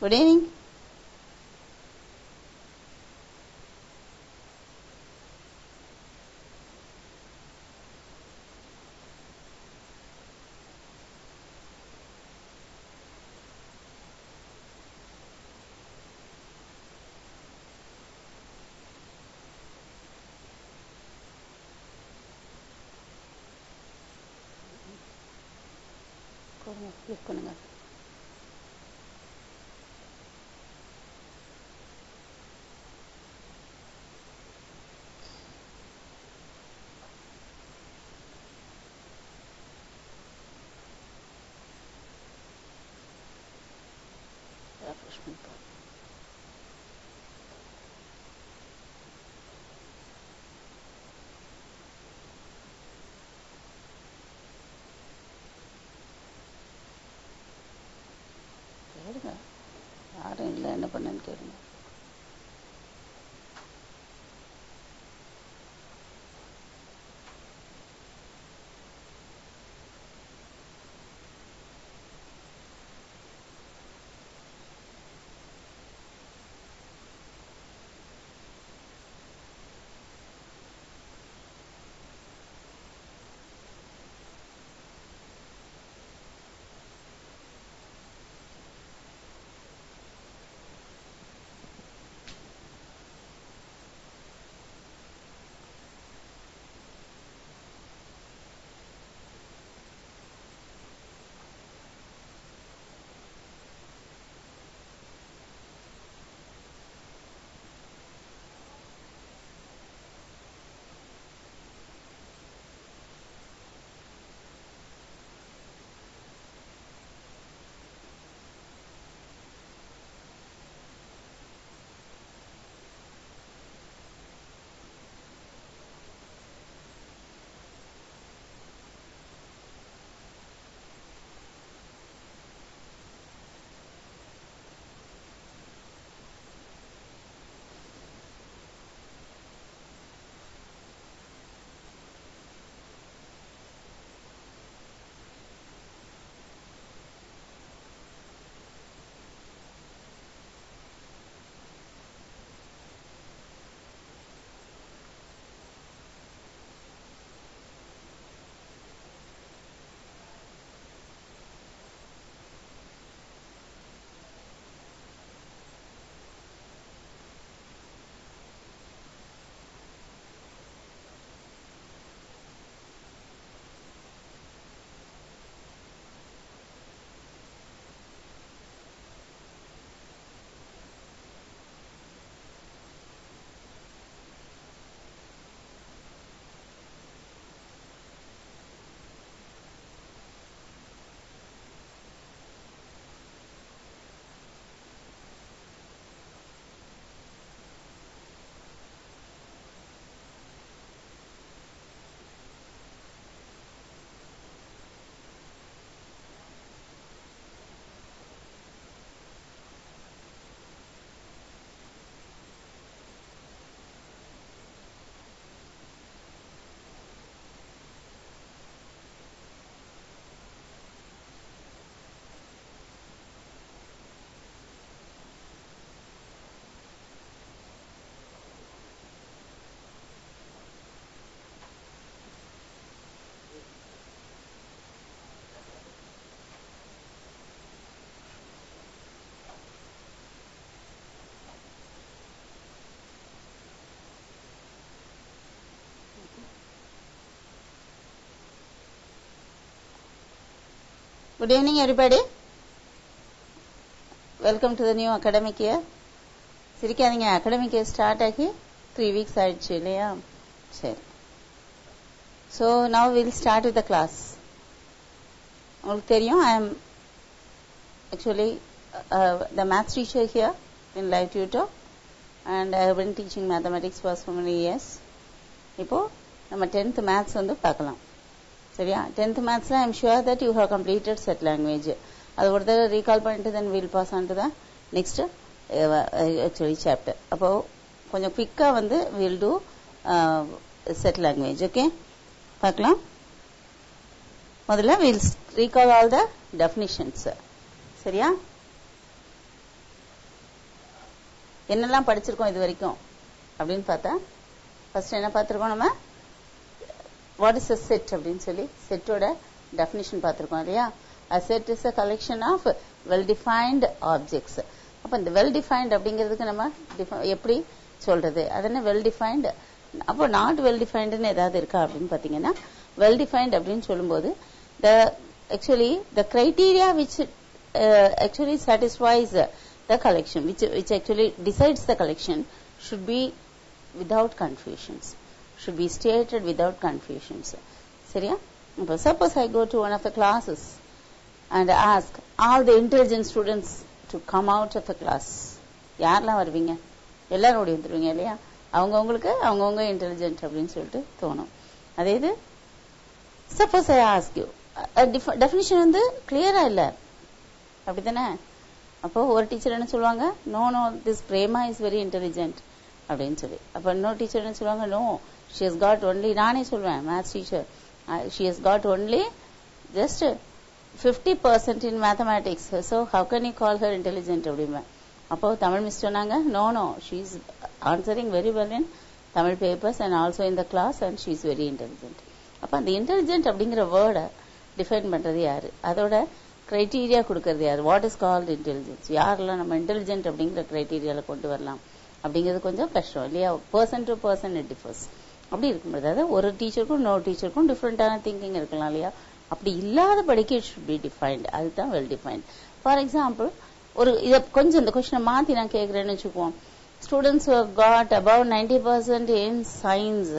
Good evening click பண்ணுங்க refreshment bar. கேளுங்க யாரும் இல்லை என்ன பண்ணேன்னு கேளுங்க Good evening, everybody. Welcome to the new academic year. சிரிக்காதீங்க அகாடமிக் இயர் ஸ்டார்ட் ஆகி த்ரீ வீக்ஸ் ஆயிடுச்சு இல்லையா சரி so now will start with the class உங்களுக்கு தெரியும் I am actually the maths teacher here in live tutor and I been teaching mathematics for so many years இப்போ நம்ம tenth maths வந்து பார்க்கலாம் சரியா டென்த் மேத்ஸ்ல I'm sure that you have completed set language அது ஒரு தடவை ரீகால் பண்ணிட்டு then will pass on to the next actually chapter அப்போ கொஞ்சம் குவிக்கா வந்து will do set language okay பார்க்கலாம் முதல்ல will recall all the definitions சரியா என்னெல்லாம் படிச்சிருக்கோம் இது வரைக்கும் அப்படின்னு பார்த்தா ஃபர்ஸ்ட் என்ன பார்த்திருக்கோம் நம்ம வாட் இஸ் அ செட் அப்படின்னு சொல்லி செட்டோட டெஃபினிஷன் பார்த்திருக்கோம் இல்லையா a set is a collection of well defined objects அப்ப இந்த வெல் டிஃபைன்ட் அப்படிங்கிறதுக்கு நம்ம defi- எப்படி சொல்றது அது என்ன வெல் டிஃபைன்டு அப்போ நாட் வெல் டிஃபைன்டுன்னு ஏதாவது இருக்கா அப்படின்னு பார்த்தீங்கன்னா வெல் டிஃபைன்ட் அப்படின்னு சொல்லும்போது the actually the criteria which actually satisfies the collection which which actually decides the collection should be without confusions should be stated without confusions சரியா இப்போ suppose i go to one of the classes and ask all the intelligent students to come out of the class யாரெல்லாம் வருவீங்க எல்லாரும் ஓடி வந்துருவீங்க இல்லையா அவங்கவுங்களுக்கு அவங்கவுங்க இன்டெலிஜென்ட் அப்படின்னு சொல்லிட்டு தோணும் அதே இது suppose I ask you definition வந்து கிளியரா இல்ல அப்படித்தானே அப்போ ஒரு டீச்சர் என்ன சொல்லுவாங்க no no this Prema is very intelligent அப்படின்னு சொல்லி அப்ப இன்னொரு டீச்சர் என்ன சொல்லுவாங்க no she has got only நானே சொல்வேன் maths teacher she has got only just fifty percent in mathematics so how can you call her intelligent அப்படிம்பேன் அப்போ தமிழ் மிஸ் சொன்னாங்க no no she is answering very well in Tamil papers and also in the class and she is very intelligent அப்போ அந்த intelligent அப்படிங்கிற வேர்டை define பண்றது யாரு அதோட கிரைட்டீரியா கொடுக்கறது யாரு வாட் இஸ் கால்டு இன்டெலிஜென்ஸ் யாரெல்லாம் நம்ம இன்டெலிஜென்ட் அப்படிங்கிற கிரைட்டீரியால கொண்டு வரலாம் அப்படிங்கிறது கொஞ்சம் கஷ்டம் இல்லையா person to person it differs அப்படி இருக்கும்போது அதாவது ஒரு டீச்சருக்கும் இன்னொரு டீச்சருக்கும் டிஃப்ரெண்டான திங்கிங் இருக்கலாம் இல்லையா அப்படி இல்லாத படிக்க இட் ஷுட் பி டிஃபைன்ட் அதுதான் வெல் டிஃபைன்ட் ஃபார் எக்ஸாம்பிள் ஒரு இதை கொஞ்சம் இந்த கொஸ்டினை மாத்தி நான் கேட்கறேன்னு வச்சுக்குவோம் students got above ninety percent in science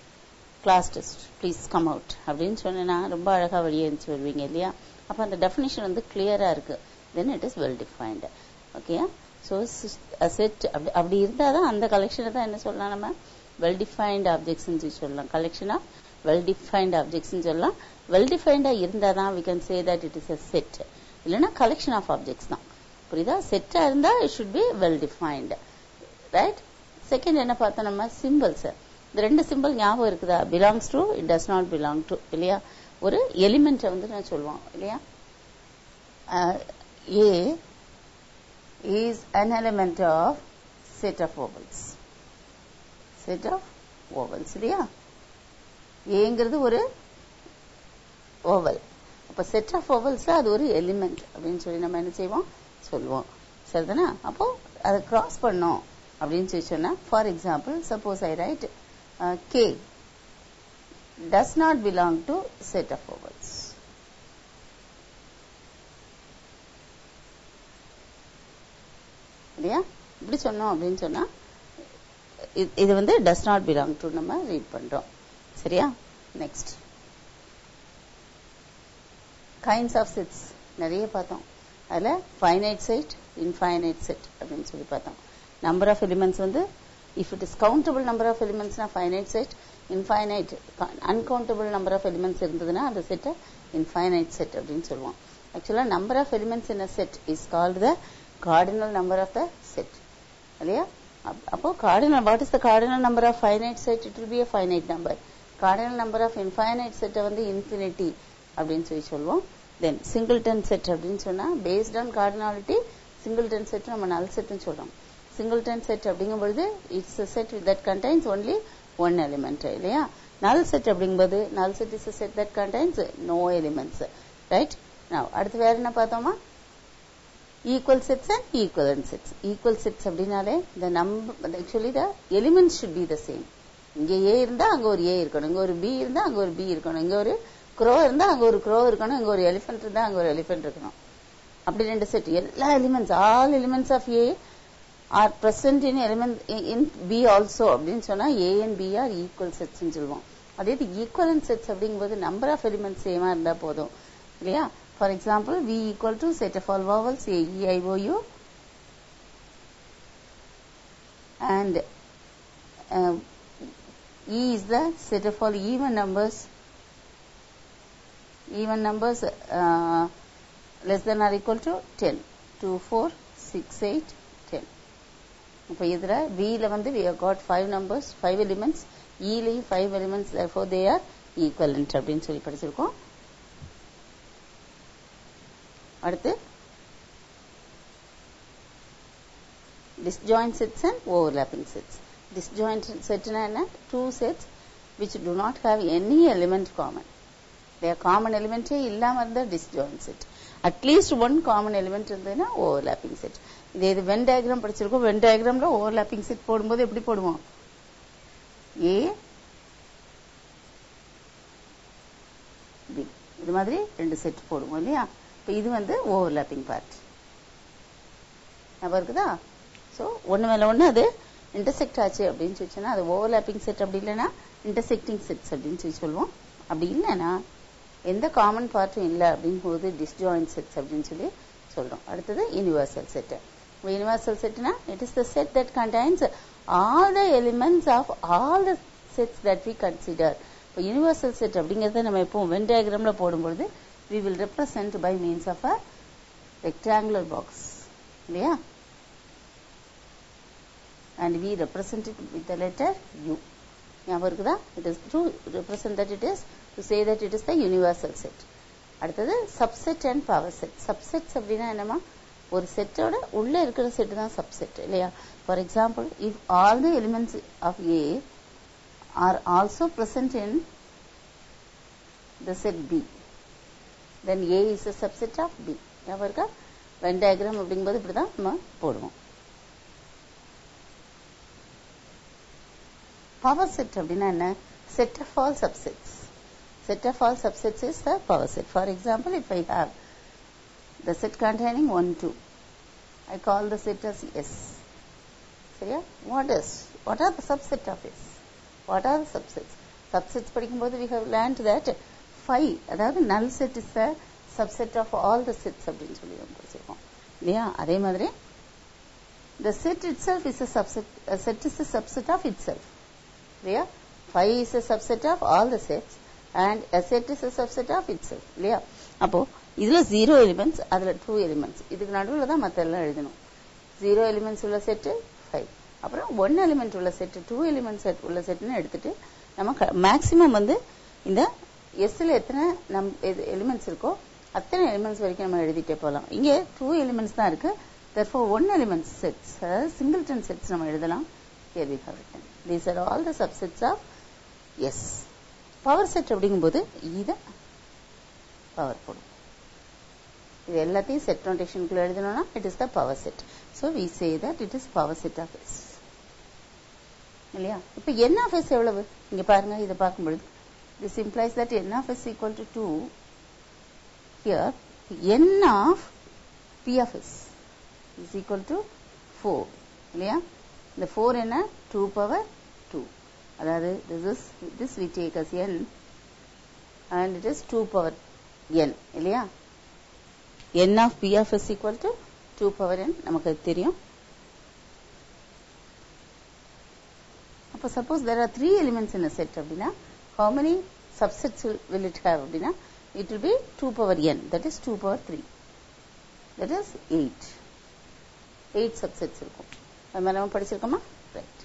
class test please come out அப்படின்னு சொன்னா ரொம்ப அழகா வெளியே இருந்துச்சு வருவீங்க இல்லையா அப்ப அந்த டெஃபினிஷன் வந்து கிளியரா இருக்கு then it is well defined okay so set அப்படி அப்படி இருந்தால் தான் அந்த கலெக்ஷனை தான் என்ன சொல்லலாம் நம்ம வெல் டிஃபைன்டு ஆப்ஜெக்ட்ஸ்னு சொல்லலாம் கலெக்ஷன் ஆஃப் வெல் டிஃபைன்டு ஆப்ஜெக்ட்ஸ்னு சொல்லலாம் வெல் டிஃபைன்டாக இருந்தால் தான் we can say that it is a set இல்லைன்னா கலெக்ஷன் ஆஃப் ஆப்ஜெக்ட்ஸ் தான் புரியுதா செட்டாக இருந்தால் it should be well defined right second என்ன பார்த்தோம் நம்ம சிம்பிள்ஸ் இந்த ரெண்டு சிம்பிள் ஞாபகம் இருக்குதா belongs to it does not belong to இல்லையா ஒரு எலிமெண்ட்டை வந்து நான் சொல்லுவோம் இல்லையா ஏ is an element of set of vowels set of vowels இல்லையா ஏங்கிறது ஒரு ஓவல் அப்ப செட் ஆஃப் ஓவல்ஸ்ல அது ஒரு எலிமெண்ட் அப்படின்னு சொல்லி நம்ம என்ன செய்வோம் சொல்லுவோம் சரிதானே அப்போ அதை கிராஸ் பண்ணோம் அப்படின்னு சொல்லி சொன்னா for example suppose I write K does not belong to set of ovals இல்லையா இப்படி சொன்னோம் அப்படின்னு சொன்னா இது- இது வந்து டஸ் நாட் பிலாங் டு நம்ம ரீட் பண்றோம் சரியா நெக்ஸ்ட் கைண்ட்ஸ் ஆஃப் செட்ஸ் நிறைய பார்த்தோம் அதுல ஃபைனைட் செட் இன்ஃபைனைட் செட் அப்படின்னு சொல்லி பார்த்தோம் நம்பர் ஆஃப் எலிமெண்ட்ஸ் வந்து if it is countable number of எலிமெண்ட்ஸ்னா finite set infinite uncountable number of elements இருந்ததுன்னா அந்த செட்டை இன்ஃபைனைட் செட் அப்படின்னு சொல்லுவோம் ஆக்சுவலா number of elements in a set is called the cardinal number of the set இல்லையா அப்- அப்போ cardinal what is the cardinal number of finite set it will be a finite number cardinal number of infinite செட்டை வந்து infinity அப்படின்னு சொல்லி சொல்லுவோம் தென் singleton set அப்படின்னு சொன்னா based on cardinality singleton set நம்ம நல் செட்னு சொல்றோம் சிங்கிள்டன் செட் அப்படிங்கும் பொழுது it's a set that contains only one element இல்லையா நல் செட் அப்படிங்கும்போது null set is a set that contains no elements right அடுத்து வேற என்ன பார்த்தோமா equal sets and equivalent sets equal sets அப்படின்னாலே இந்த number actually the elements should be the same இங்க A இருந்தா அங்க ஒரு ஏ இருக்கணும் இங்க ஒரு பி இருந்தா அங்க ஒரு பி இருக்கணும் இங்க ஒரு க்ரோ இருந்தா அங்க ஒரு க்ரோ இருக்கணும் இங்க ஒரு எலிஃபென்ட் இருந்தா அங்க ஒரு எலிஃபென்ட் இருக்கணும் அப்படி ரெண்டு செட் எல்லா elements all elements of A are present in element in B also அப்படின்னு சொன்னா A and B are equal sets சொல்லுவோம் அதே இது ஈக்குவலன்ட் செட்ஸ் அப்படிங்கும்போது நம்பர் ஆஃப் எலிமெண்ட்ஸ் சேமா இருந்தா போதும் இல்லையா for example V equal to set of all vowels A E I O U and uh, E is the set of all even numbers even numbers uh, less than or equal to 10 2 4 6 8 10 இப்போ இதுல V ல வந்து we have got five numbers five elements E லயும் five elements therefore they are equivalent அப்படின்னு சொல்லி படிச்சிருக்கோம் அடுத்து disjoint sets and overlapping sets disjoint set என்ன two sets which do not have any element common their common element இல்லாம இருந்தா disjoint set at least one common element இருந்ததுன்னா overlapping set இதே இது வென் டயக்ராம் படிச்சிருக்கோம் வென் டயக்ராம்ல ஓவர்லாப்பிங் செட் போடும்போது எப்படி போடுவோம் ஏ பி இது மாதிரி ரெண்டு செட் போடுவோம் இல்லையா இப்போ இது வந்து ஓவர்லாப்பிங் பார்ட் ஞாபகம் இருக்குதா ஸோ ஒன்று மேலே ஒன்று அது இன்டர்செக்ட் ஆச்சு அப்படின்னு சொல்லிச்சுன்னா அது ஓவர்லாப்பிங் செட் அப்படி இல்லைன்னா இன்டர்செக்டிங் செட்ஸ் அப்படின்னு சொல்லி சொல்லுவோம் அப்படி இல்லைன்னா எந்த காமன் பார்ட்டும் இல்லை அப்படின் போது டிஸ்ஜாயின்ட் செட்ஸ் அப்படின்னு சொல்லி சொல்றோம் அடுத்தது யூனிவர்சல் செட் யூனிவர்சல் செட்னா it is the set that contains all the elements of all the sets that we consider இப்போ யூனிவர்சல் செட் அப்படிங்கிறத நம்ம எப்போ வென் டயக்ராம்ல போடும்பொழுது we will represent by means of a rectangular box இல்லையா and we represent it with the letter U. ஞாபகம் இருக்குதா it is to represent that it is to say that it is the universal set அடுத்தது subset and power set subsets அப்படின்னா என்னமா ஒரு செட்டோட உள்ள இருக்கிற செட் தான் சப்செட் இல்லையா for example if all the elements of A are also present in the set B then A is a subset of B ஞாபகம் இருக்கா வென் டயக்ராம் அப்படிங்கும்போது இப்படி தான் நம்ம போடுவோம் power set அப்படின்னா என்ன set of all subsets set of all subsets is the power set for example if i have the set containing 1 2 i call the set as s சரியா what is what are the subset of s what are the subsets subsets படிக்கும்போது we have learned that 5 அதாவது null set is the subset of all the sets அப்படின்னு சொல்லி நம்ம படிச்சிருக்கோம் இல்லையா அதே மாதிரி the set itself is a subset a set is a subset of itself இல்லையா 5 is a subset of all the sets and a set is a subset of itself இல்லையா அப்போ இதுல ஜீரோ எலிமெண்ட்ஸ் அதுல டூ எலிமெண்ட்ஸ் இதுக்கு நடுவில் தான் மற்ற எல்லாம் எழுதணும் ஜீரோ எலிமெண்ட்ஸ் உள்ள செட்டு ஃபைவ் அப்புறம் ஒன் எலிமெண்ட் உள்ள செட்டு டூ எலிமெண்ட் செட் உள்ள செட்னு எடுத்துட்டு நம்ம மேக்சிமம் வந்து இந்த எஸ்ல எத்தனை நம் எலிமெண்ட்ஸ் இருக்கோ அத்தனை எலிமெண்ட்ஸ் வரைக்கும் நம்ம எழுதிட்டே போகலாம் இங்கே டூ எலிமெண்ட்ஸ் தான் இருக்கு therefore ஒன் எலிமெண்ட் செட்ஸ் அதாவது சிங்கிள்டன் செட்ஸ் நம்ம எழுதலாம் here we have written these are all the subsets of S power set அப்படிங்கும்போது இதை பவர் போடும் இது எல்லாத்தையும் செட் நோட்டேஷனுக்குள்ள எழுதணும்னா it is the power set so we say that it is power set of S இல்லையா இப்போ என் ஆஃப் எஸ் எவ்வளவு இங்க பாருங்க இதை பார்க்கும்பொழுது this implies that N of S equal to two here N of P of S is equal to four இல்லையா இந்த four என்ன டூ பவர் டூ அதாவது this is this we take as N and it is two power N இல்லையா N of P of S equal to two power N நமக்கு அது தெரியும் அப்போ suppose there are three elements in set அப்படின்னா how many subsets will it have அப்படின்னா it will be two power N that is two power three that is eight eight subsets இருக்கும் அது மாதிரி நம்ம படிச்சிருக்கோமா ரைட்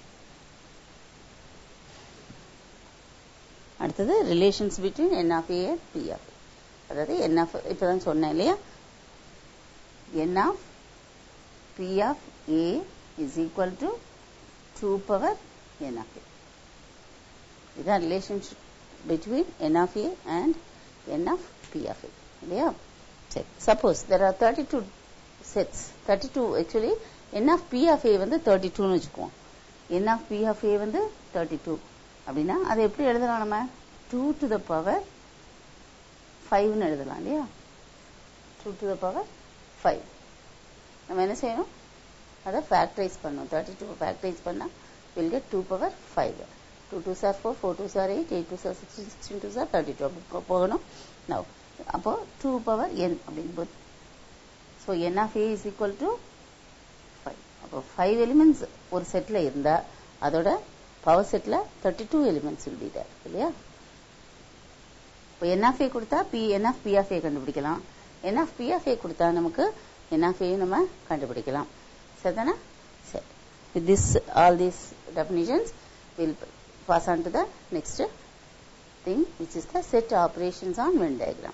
அடுத்தது relations between N of A P of அதாவது N of இப்பதான் சொன்னேன் இல்லையா N of P of A is equal to two power N of A இதுதான் relationship between N of A and N of P of A இல்லையா சரி suppose there R thirty two sets thirty two actually N of P of A வந்து thirty டூன்னு வச்சுக்குவோம் N of P of A வந்து thirty two அப்படின்னா அதை எப்படி எழுதலாம் நம்ம டூ டு த பவர் ஃபைவ்னு எழுதலாம் இல்லையா two to the power five நம்ம என்ன செய்யணும் அதை ஃபேக்டரைஸ் பண்ணணும் தேர்ட்டி டூ ஃபேக்டரைஸ் பண்ணால் will get two power five two two are four four two are eight eight two are sixteen sixteen two are thirty two அப்படி போகணும் now அப்போ two power N அப்படிங்கும்போது so N of A is equal to five அப்போ five elements ஒரு செட்டில் இருந்தால் அதோட power செட்டில் thirty two elements will be there இல்லையா இப்போ என் ஆஃப் ஏ கொடுத்தா P N of P of A கண்டுபிடிக்கலாம் N of P of A கொடுத்தா நமக்கு என் ஆஃப் ஏ நம்ம கண்டுபிடிக்கலாம் சரிதானே சரி with this all these definitions we'll pass on to the next thing which is the set operations on Venn diagram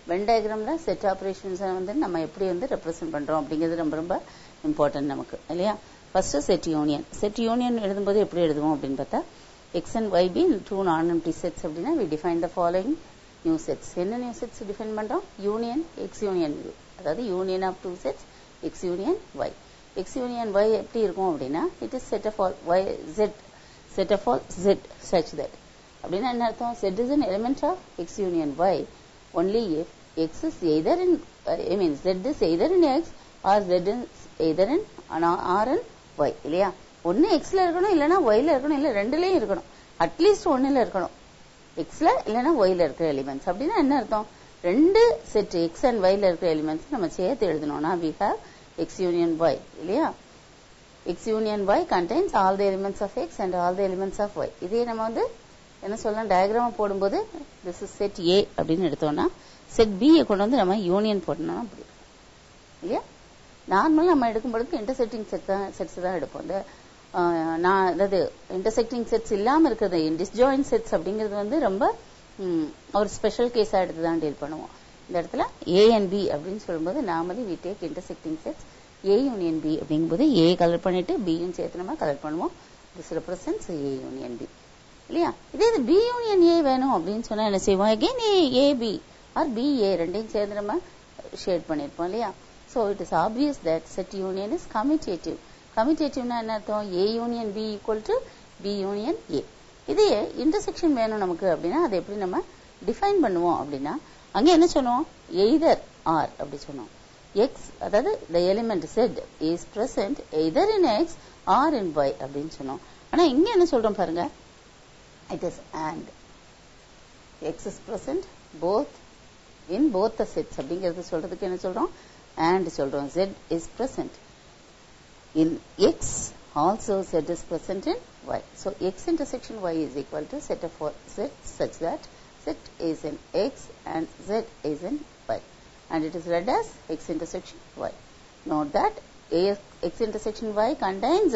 Venn டயக்ராம்ல set operations வந்து நம்ம எப்படி வந்து ரெப்ரசென்ட் பண்றோம் அப்படிங்கிறது ரொம்ப ரொம்ப இம்பார்ட்டன்ட் நமக்கு இல்லையா first set union set union எழுதும்போது எப்படி எழுதுவோம் அப்படின்னு பார்த்தா X and Y be two non empty sets அப்படின்னா we define the following new sets என்ன நியூ செட்ஸ் டிஃபைன் பண்றோம் யூனியன் எக்ஸ் யூனியன் அதாவது union of two sets X union Y X union Y எப்படி இருக்கும் அப்படின்னா it is set of all Y Z set of all Z such that அப்படின்னா என்ன அர்த்தம் set is an element of x union y only if x is either in uh, I mean z is either in x or z is either in r in y இல்லையா ஒன்னு xல இருக்கணும் இல்லனா yல இருக்கணும் இல்ல ரெண்டுலயும் இருக்கணும் அட்லீஸ்ட் ஒண்ணுல இருக்கணும் xல இல்லனா yல இருக்கிற எலிமெண்ட்ஸ் அப்படின்னா என்ன அர்த்தம் ரெண்டு செட் x and yல இருக்கிற எலிமெண்ட்ஸ் நம்ம சேர்த்து எழுதணும்னா we have x union y இல்லையா x union y contains all the elements of x and all the elements of y இதே நம்ம வந்து என்ன சொல்லலாம் டயக்ராம் போடும்போது திஸ் இஸ் செட் ஏ அப்படின்னு எடுத்தோம்னா செட் பி கொண்டு வந்து நம்ம யூனியன் போட்டோம்னா அப்படி இருக்கும். இல்லையா நார்மலாக நம்ம எடுக்கும்பொழுது இன்டர்செக்டிங் செட் தான் செட்ஸ் தான் எடுப்போம் இந்த ஆஹ், நான் அதாவது இன்டர்செக்டிங் செட்ஸ் இல்லாமல் இருக்கிறது டிஸ்ஜாயின் செட்ஸ் அப்படிங்கிறது வந்து ரொம்ப ம், ஒரு ஸ்பெஷல் கேஸாக எடுத்து தான் டீல் பண்ணுவோம் இந்த இடத்துல ஏ அண்ட் பி அப்படின்னு சொல்லும்போது நாமளே we take intersecting sets A union B அப்படிங்கும்போது ஏ கலர் பண்ணிட்டு பியும் சேர்த்து நம்ம கலர் பண்ணுவோம் this represents A union B இல்லையா இதே இது பி யூனியன் ஏ வேணும் அப்படின்னு சொன்னா என்ன செய்வோம் again A A B or B A ரெண்டையும் சேர்ந்து நம்ம ஷேட் பண்ணியிருப்போம் இல்லையா so it is obvious that set union is commutative கமிட்டேட்டிவ்னா என்ன அர்த்தம் A union B equal to B union A இதே இன்டர்செக்ஷன் வேணும் நமக்கு அப்படின்னா அதை எப்படி நம்ம டிஃபைன் பண்ணுவோம் அப்படின்னா அங்க என்ன சொன்னோம் எய்தர் ஆர் அப்படி சொன்னோம் எக்ஸ் அதாவது the element set is present either in X or in Y அப்படின்னு சொன்னோம் ஆனா இங்க என்ன சொல்றோம் பாருங்க it is and x is present both in both the sets அப்படிங்கிறது சொல்றதுக்கு என்ன சொல்றோம் and சொல்றோம் z is present in x also z is present in y so x intersection y is equal to set of all z such that z is in x and z is in y and it is read as x intersection y note that A- x intersection y contains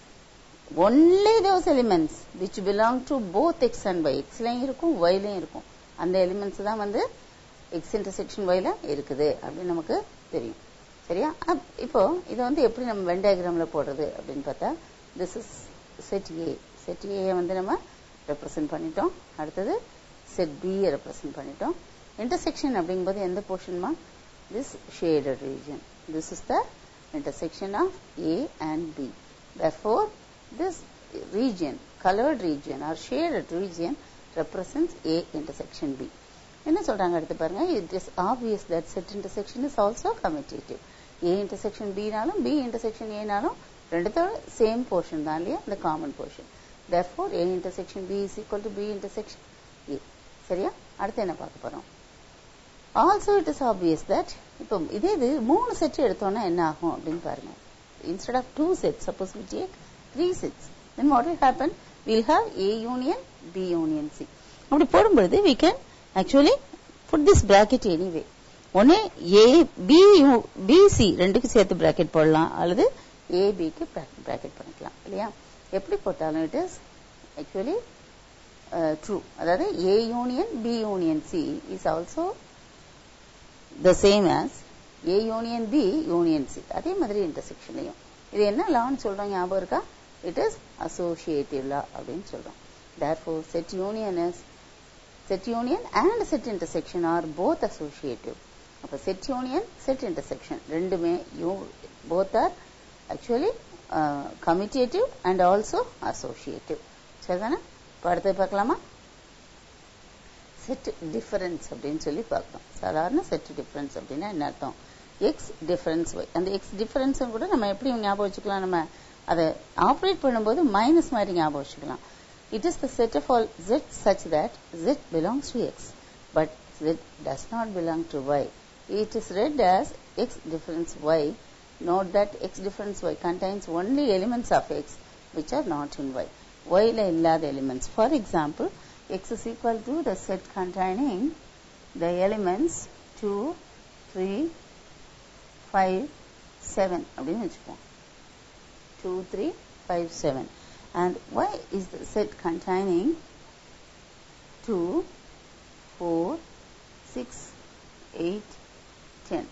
only those elements which belong to both x and y x லயும் இருக்கும் y லயும் இருக்கும் அந்த elements தான் வந்து x intersection y ல இருக்குது அப்படின்னு நமக்கு தெரியும் சரியா அப்- இப்போ இதை வந்து எப்படி நம்ம வென் டயக்ராம்ல போடுறது அப்படின்னு பார்த்தா this is set A set A வந்து நம்ம ரெப்ரசென்ட் பண்ணிட்டோம் அடுத்தது செட் பி ரெப்ரசென்ட் பண்ணிட்டோம் இன்டர்செக்ஷன் அப்படிங்கும்போது எந்த போர்ஷன்மா this shaded region this is the intersection of A and B therefore this region colored region or shaded region represents a intersection b என்ன சொல்றாங்க அடுத்து பாருங்க it is obvious that set intersection is also commutative a intersection b நாலும் b intersection a நாலும் ரெண்டுத்தோட same portion தான் இல்லையா இந்த common portion therefore a intersection b is equal to b intersection a சரியா அடுத்து என்ன பார்க்க போறோம் also it is obvious that இப்போ இதே இது மூணு செட் எடுத்தோம்னா என்ன ஆகும் அப்படின்னு பாருங்க instead of two sets suppose we take three sets then what will happen we'll have a union b union c அப்படி போடும்பொழுது we can actually put this bracket anyway ஒன்னு a b u- b c ரெண்டுக்கு சேர்த்து bracket போடலாம் அல்லது a b க்கு bracket பண்ணிக்கலாம் இல்லையா எப்படி போட்டாலும் it is actually uh, true அதாவது a union b union c is also the same as A union B union C அதே மாதிரி இன்டர்செக்ஷன்லையும் இது என்ன லான்னு சொல்றோம் ஞாபகம் இருக்கா இட் இஸ் அசோசியேட்டிவ் லா அப்படின்னு சொல்றோம் therefore set union is set union and set intersection are both associative அப்ப set union set intersection ரெண்டுமே you- both are actually uh, commutative and also associative சரிதானே இப்போ அடுத்தது பார்க்கலாமா செட் டிஃபரன்ஸ் அப்படின்னு சொல்லி பார்க்கலாம் சாதாரண செட் டிஃபரன்ஸ் அப்படின்னா என்ன அர்த்தம் எக்ஸ் டிஃபரன்ஸ் ஒய் அந்த எக்ஸ் டிஃபரன்ஸ் கூட நம்ம எப்படி ஞாபகம் வச்சுக்கலாம் நம்ம அதை ஆப்ரேட் பண்ணும்போது மைனஸ் மாதிரி ஞாபகம் வச்சுக்கலாம் it is the set of all Z such that Z belongs to X but Z does not belong to Y it is red as X difference Y note that x difference y contains only elements of x which are not in y y ல இல்லாத elements for example x is equal to the set containing the elements 2 3 5 7 அப்படின்னு வச்சுப்போம் 2 3 5 7 and y is the set containing 2 4 6 eight ten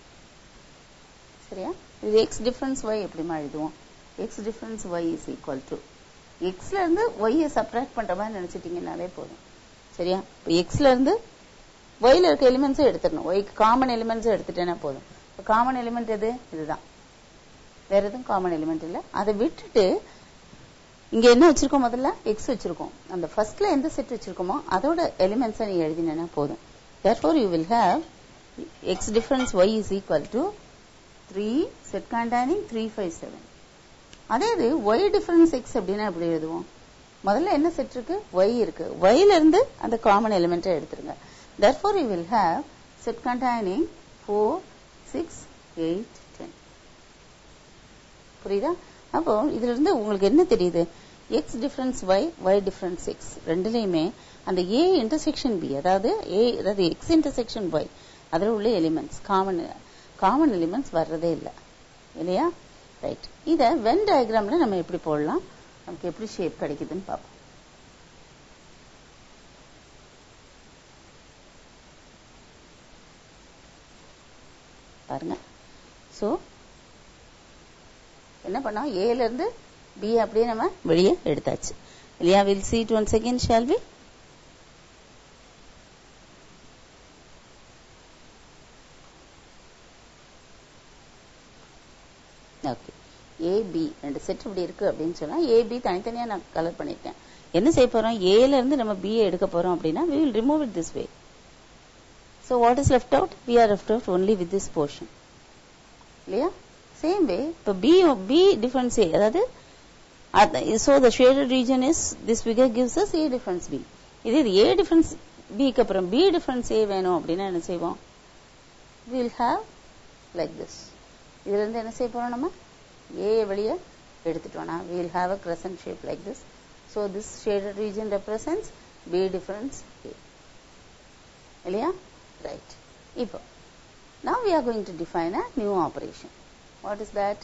சரியா இது X difference Y எப்படிமா எழுதுவோம் X difference Y is equal to எக்ஸ்ல இருந்து ஒய்யை சப்ராக்ட் பண்ற மாதிரி நினைச்சிட்டீங்கன்னாலே போதும் சரியா இப்போ எக்ஸ்ல இருந்து ஒய்ல இருக்க எலிமெண்ட்ஸும் எடுத்துடணும் ஒய்க்கு காமன் எலிமெண்ட்ஸும் எடுத்துட்டேன்னா போதும் இப்போ காமன் எலிமெண்ட் எது இதுதான் வேற எதுவும் காமன் எலிமெண்ட் இல்லை அதை விட்டுட்டு இங்க என்ன வச்சிருக்கோம் முதல்ல எக்ஸ் வச்சிருக்கோம் அந்த ஃபர்ஸ்ட்ல எந்த செட் வச்சிருக்கோமோ அதோட எலிமெண்ட்ஸை நீ எழுதினா போதும் therefore you will have x difference y is equal to 3 set containing 357 அதே இது y difference x அப்படின்னா எப்படி எழுதுவோம் முதல்ல என்ன செட் இருக்கு y இருக்கு y ல இருந்து அந்த காமன் எலிமெண்ட்டை எடுத்துருங்க therefore you will have set containing 4 6 8 10 புரியுதா அப்போ இதுல இருந்து உங்களுக்கு என்ன தெரியுது x difference y y difference x ரெண்டுலயுமே அந்த a இன்டர்செக்ஷன் b அதாவது a அதாவது x இன்டர்செக்ஷன் y அதுல உள்ள எலிமெண்ட்ஸ் காமன் காமன் எலிமெண்ட்ஸ் வர்றதே இல்லை இல்லையா ரைட் இத வென் டயக்ராம்ல நம்ம எப்படி போடலாம் நமக்கு எப்படி ஷேப் கிடைக்குதுன்னு பார்ப்போம் பாருங்க சோ என்ன பண்ணோம் ஏல இருந்து பி அப்படியே நம்ம வெளியே எடுத்தாச்சு இல்லையா we'll see it once again shall we okay A B ரெண்டு செட் இப்படி இருக்கு அப்படின்னு சொன்னா ஏபி தனித்தனியா நான் கலர் பண்ணிருக்கேன் என்ன செய்ய போறோம் ஏல இருந்து நம்ம பி எடுக்க போறோம் அப்படின்னா we will remove it this way so what is left out we are left out only with this portion இல்லையா சேம் வே இப்போ பி பி டிஃபரன்ஸ் ஏ அதாவது so the shaded region is this figure gives us a difference b இதே இது a difference b க்கு அப்புறம் b difference a வேணும் அப்படின்னா என்ன செய்வோம் we will have like this இதுல இருந்து என்ன செய்ய போறோம் நம்ம a வெளியே எடுத்துட்டோம்னா we will have a crescent shape like this so this shaded region represents b difference a இல்லையா ரைட் இப்போ now we are going to define a new operation what is that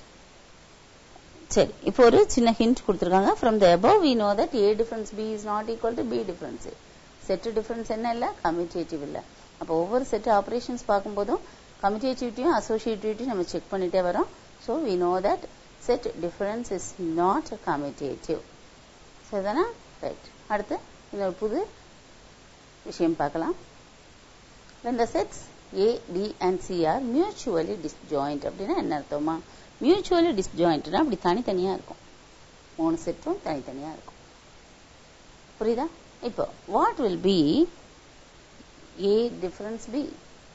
சரி இப்போ ஒரு சின்ன ஹிண்ட் கொடுத்துருக்காங்க from the above we know that a difference b is not equal to b difference a set difference என்ன இல்ல commutative இல்ல அப்போ ஒவ்வொரு செட் ஆபரேஷன்ஸ் பார்க்கும்போதும் கம்யூட்டேட்டிவிட்டியும் அசோசியேட்டிவிட்டியும் நம்ம செக் பண்ணிட்டே வரோம் so we know that set difference is not commutative சரிதானா ரைட் அடுத்து இன்னொரு புது விஷயம் பார்க்கலாம் when the sets A, B and C are mutually disjoint அப்படின்னா என்ன அர்த்தமா மியூச்சுவலி டிஸ்ஜாயிண்ட்னா அப்படி தனித்தனியா இருக்கும் மூணு செட்டும் தனித்தனியா இருக்கும் புரியுதா இப்போ what will be A difference B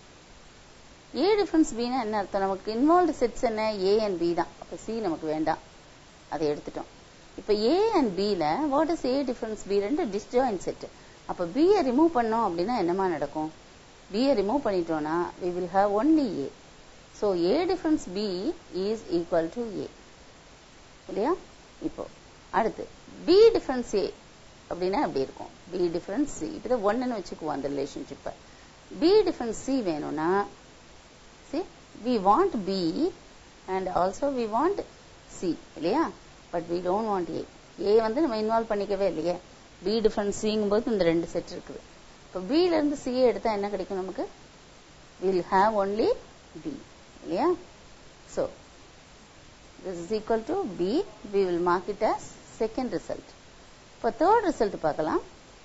A difference பின்னா என்ன அர்த்தம் நமக்கு இன்வால்வ்டு செட்ஸ் என்ன ஏ அண்ட் பி தான் அப்ப சி நமக்கு வேண்டாம் அதை எடுத்துட்டோம் இப்ப ஏ அண்ட் பில what is A difference B ரெண்டு டிஸ்ஜாயிண்ட் செட் அப்ப பியை ரிமூவ் பண்ணோம் அப்படின்னா என்னமா நடக்கும் பியை ரிமூவ் பண்ணிட்டோம்னா we will have only A so A difference B is equal to A இல்லையா இப்போ அடுத்து பி டிஃபரன்ஸ் ஏ அப்படின்னா எப்படி இருக்கும் பி டிஃபரன்ஸ் சி இப்போ ஒன்னுன்னு வச்சுக்குவோம் அந்த ரிலேஷன்ஷிப்பை பி டிஃபரன்ஸ் சி வேணும்னா C we want B and also we want C இல்லையா but we don't want A A வந்து நம்ம இன்வால்வ் பண்ணிக்கவே இல்லையே பி டிஃபரன்ஸ் சிங்கும் போது இந்த ரெண்டு செட் இருக்குது இப்போ பில இருந்து சிஏ எடுத்தா என்ன கிடைக்கும் நமக்கு வில் ஹாவ் ஒன்லி பி இல்லையா so this is equal to B we will mark it as second result இப்போ தேர்ட் ரிசல்ட் பார்க்கலாம்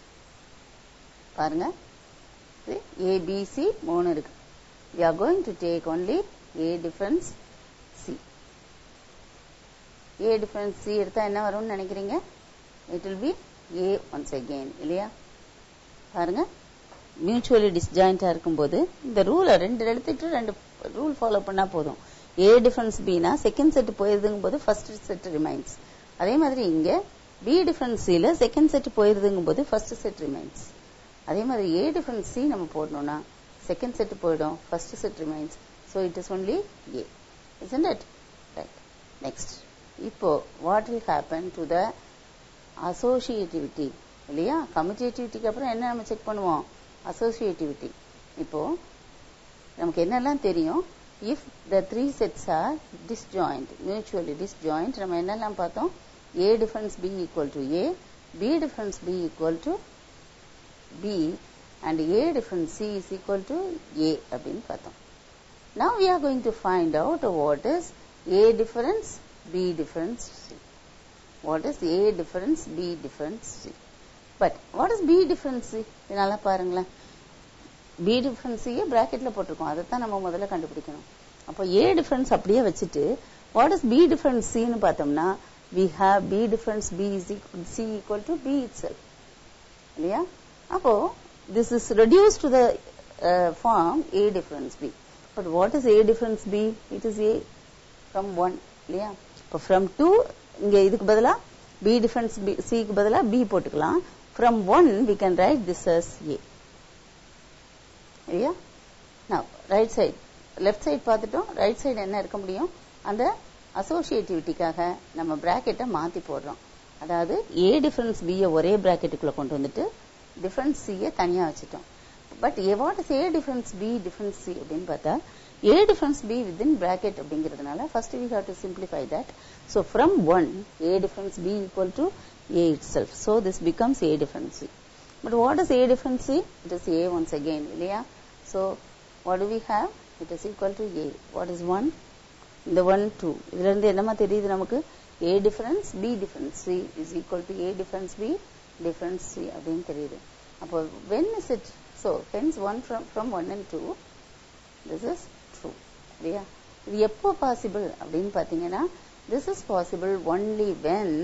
பாருங்க ஏபிசி மூணு இருக்கு we are going to take only A difference C A difference C எடுத்தா என்ன வரும்னு நினைக்கிறீங்க it will be A once again இல்லையா பாருங்க மியூச்சுவலி டிஸ்ஜாயிண்டா இருக்கும்போது இந்த ரூலை ரெண்டு எடுத்துட்டு ரெண்டு ரூல் ஃபாலோ பண்ணா போதும் ஏ டிஃபரன்ஸ் பினா செகண்ட் செட் போயிருதுங்கும் போது ஃபர்ஸ்ட் செட் ரிமைன்ஸ் அதே மாதிரி இங்க பி டிஃபரன்ஸ் சில செகண்ட் செட் போயிருதுங்கும் போது ஃபர்ஸ்ட் செட் ரிமைன்ஸ் அதே மாதிரி ஏ டிஃபரன்ஸ் சி நம்ம போடணும்னா செகண்ட் செட் போயிடும் first set remains so it is only A isn't it right next இப்போ what will happen to the associativity இல்லையா கம்யூட்டேட்டிவிட்டிக்கு அப்புறம் என்ன நம்ம செக் பண்ணுவோம் அசோசியேட்டிவிட்டி இப்போ நமக்கு என்னெல்லாம் தெரியும் if the three sets are disjoint mutually disjoint நம்ம என்னெல்லாம் பார்த்தோம் A difference B equal to A B difference B equal to B and A difference C is equal to A அப்படின்னு பார்த்தோம் now we are going to find out what is A difference B difference C what is A difference B difference C but what is B difference C இது நல்லா பாருங்களேன் B difference C பிராக்கெட்ல போட்டிருக்கோம் அதை தான் நம்ம முதல்ல கண்டுபிடிக்கணும் அப்போ A difference அப்படியே வச்சுட்டு what is B difference C ன்னு பார்த்தோம்னா we have B difference B is equal C equal to B itself இல்லையா அப்போ this is reduced to the uh, form A difference B but what is A difference B it is A from 1 இல்லையா இப்போ from 2 இங்க இதுக்கு பதிலா B difference B C க்கு பதிலா B போட்டுக்கலாம் from 1 we can write this as A இல்லையா now right side left side பார்த்துட்டோம் right side என்ன இருக்க முடியும் அந்த அசோசியேட்டிவிட்டிக்காக நம்ம பிராக்கெட்டை மாத்தி போடுறோம் அதாவது ஏ டிஃபரன்ஸ் பியை ஒரே பிராக்கெட்டுக்குள்ள கொண்டு வந்துட்டு டிஃபரன்ஸ் சியை தனியா வச்சுட்டோம் but A what is A difference B difference C அப்படின்னு பார்த்தா A difference B within bracket அப்படிங்கிறதுனால first we have to simplify that so from one A difference B equal to A itself so this becomes A difference C but what is A difference C it is A once again இல்லையா so what do we have it is equal to A what is one இந்த one two இதுல இருந்து என்னமா தெரியுது நமக்கு A difference B difference C is equal to A difference B difference C அப்படின்னு தெரியுது அப்போ when is it so hence one from from one and two this is true இல்லையா இது எப்போ பாசிபிள் அப்படின்னு பார்த்தீங்கன்னா this is possible only when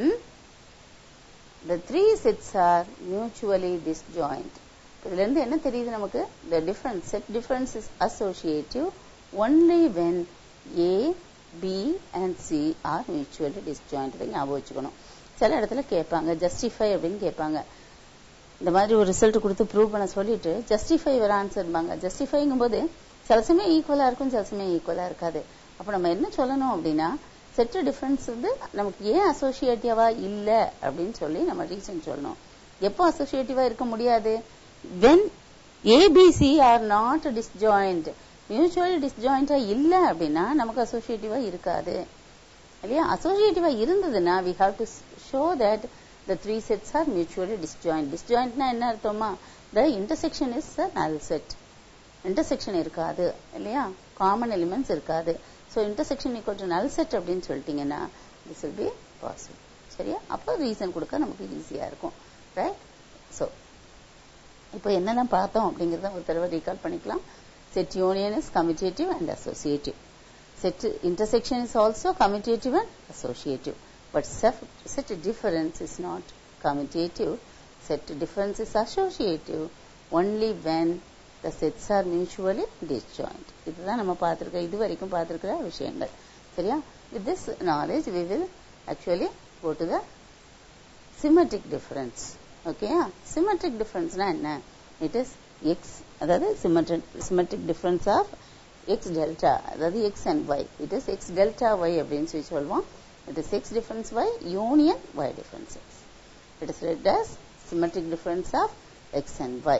the three sets are mutually disjoint இதுல இருந்து என்ன தெரியுது நமக்கு the difference set difference is associative only when A B and C are mutually disjoint இதை ஞாபகம் வச்சுக்கணும் சில இடத்துல கேட்பாங்க ஜஸ்டிஃபை அப்படின்னு கேட்பாங்க இந்த மாதிரி ஒரு ரிசல்ட் கொடுத்து ப்ரூவ் பண்ண சொல்லிட்டு ஜஸ்டிஃபை ஒரு ஆன்சர்பாங்க ஜஸ்டிஃபைங்கும் போது சில சமயம் ஈக்குவலா இருக்கும் சில சமயம் ஈக்குவலா இருக்காது அப்ப நம்ம என்ன சொல்லணும் அப்படின்னா செட் டிஃபரன்ஸ் வந்து நமக்கு ஏன் அசோசியேட்டிவா இல்ல அப்படின்னு சொல்லி நம்ம ரீசன் சொல்லணும் எப்போ அசோசியேட்டிவா இருக்க முடியாது when A B C are not disjoint mutually டிஸ்ஜாயிண்டா இல்ல அப்படின்னா நமக்கு அசோசியேட்டிவா இருக்காது இல்லையா அசோசியேட்டிவா இருந்ததுன்னா we have to show that the three sets are mutually disjoint டிஸ்ஜாயிண்ட்னா என்ன அர்த்தமா த இன்டர்செக்ஷன் இஸ் அ நல் செட் இன்டர்செக்ஷன் இருக்காது இல்லையா காமன் எலிமெண்ட்ஸ் இருக்காது so intersection equal to null set அப்படின்னு சொல்லிட்டீங்கன்னா திஸ் வில் பி பாசிபிள் சரியா அப்போ ரீசன் கொடுக்க நமக்கு ஈஸியா இருக்கும் ரைட் ஸோ இப்போ என்னெல்லாம் பார்த்தோம் அப்படிங்கிறத ஒரு தடவை ரீகால் பண்ணிக்கலாம் set union is commutative and associative set intersection is also commutative and associative but set, set difference is not commutative set difference is associative only when the sets are mutually disjoint இதுதான் நம்ம பார்த்திருக்க இது வரைக்கும் பார்த்திருக்கிற விஷயங்கள் சரியா with this knowledge we will actually go to the symmetric difference okay symmetric difference னா என்ன it is x அதாவது symmetric symmetric difference of x delta அதாவது x and y it is x delta y அப்படின்னு சொல்லி சொல்வோம் it is x difference y union y difference x it is read as symmetric difference of x and y